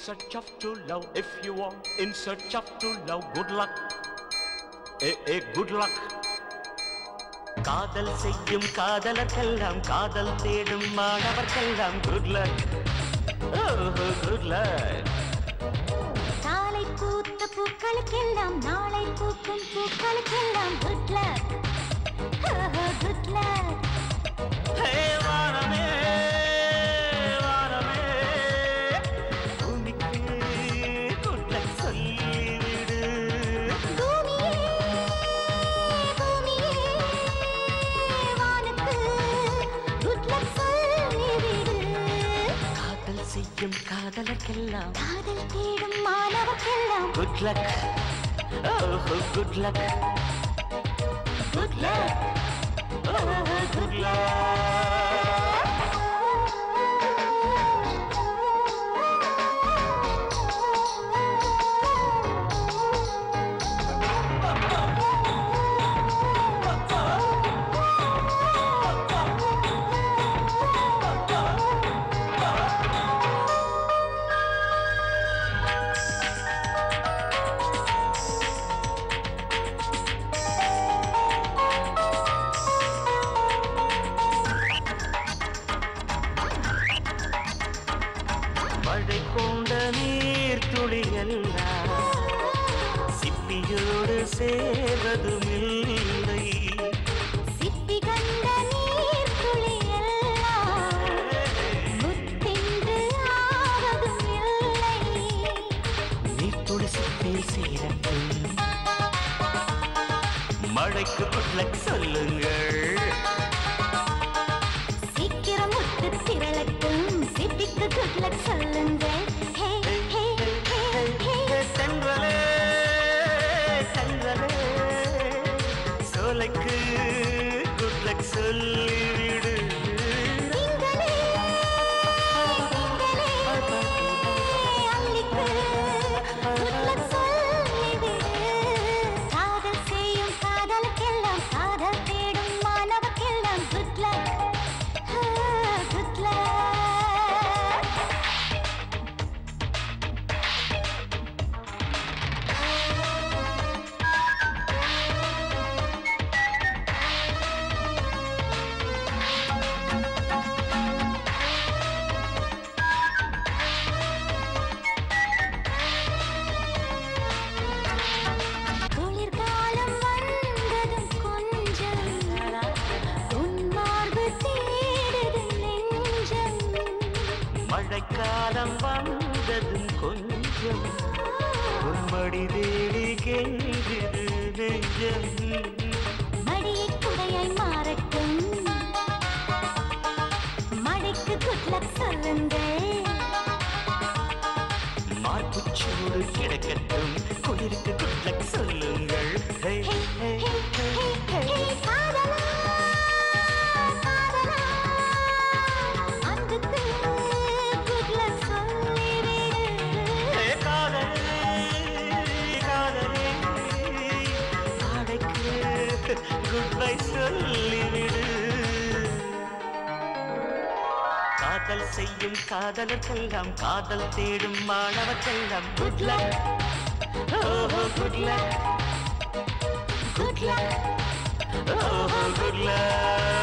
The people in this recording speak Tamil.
search of true love, if you are in search of true love, good luck. Eh, eh, good luck. காதல் செய்யும் காதலர்க்கெல்லாம் காதல் தேடும் மாணவர்க்கெல்லாம் குட் லக் குட் லக் காலை பூத்த பூக்களுக்கெல்லாம் நாளை பூக்கும் பூக்களுக்கெல்லாம் good luck good luck hey வானமே வானமே பூமிக்கு குட் லக் சொல்லிவிடு பூமியே பூமியே வானுக்கு குட் லக் சொல்லிவிடு காதல் செய்யும் காதலர்க்கெல்லாம் காதல் தேடும் மாணவர்க்கெல்லாம் good luck good luck good luck good luck மழை கொண்ட நீர் துளியெல்லாம் சிப்பியோடு சேர்வதுமில்லை சிப்பி கண்ட நீர் துளியெல்லாம் முத்தென்று ஆவதும் இல்லை நீர் துளி சிப்பில் சேரட்டும் மழைக்கு குட்லக் சொல்லுங்கள் சீக்கிரம் முத்து திரளட்டும் சிப்பிக்கு குட் லக் சொல்லுங்கள் ஹே ஹே ஹே ஹே சென்றலே சென்றலே சோலைக்கு குட்லக் சொல்லிவிடு திங்களே திங்களே அள்ளிக்கு குட் லக் சொல்லிவிடு காதல் செய்யும் காதலுக்கெல்லாம் காதல் தேடும் மாணவர்க்கெல்லாம் குட் லக் குட் லக் குளிர்காலம் வந்ததும் கொஞ்சம் உன் மார்பு தேடுது நெஞ்சம் மழைக்காலம் வந்ததும் கொஞ்சம் உன்மடி தேடி கெஞ்சுது நெஞ்சம் மடியை குடையாய் மாறட்டும் மழைக்கு குட்லக் சொல்லுங்கள் மார்புச்சோடு கிடக்கட்டும் குளிருக்கு குட்லக் சொல்லுங்கள் ஹே, ஹே, ஹே, ஹே, ஹே, ஹே, ஹே. ஹே, காதலா, காதலா, அன்புக்கு good luck சொல்லிவிடு. ஹே, காதலே, காதலே, ஆடைக்கு goodbye சொல்லிவிடு காதல் செய்யும் காதலுக்கெல்லாம் காதல் தேடும் மாணவர்க்கெல்லாம் குட் லக் ஓஹோ குட் லக் குட் லக் ஓஹோ குட் லக்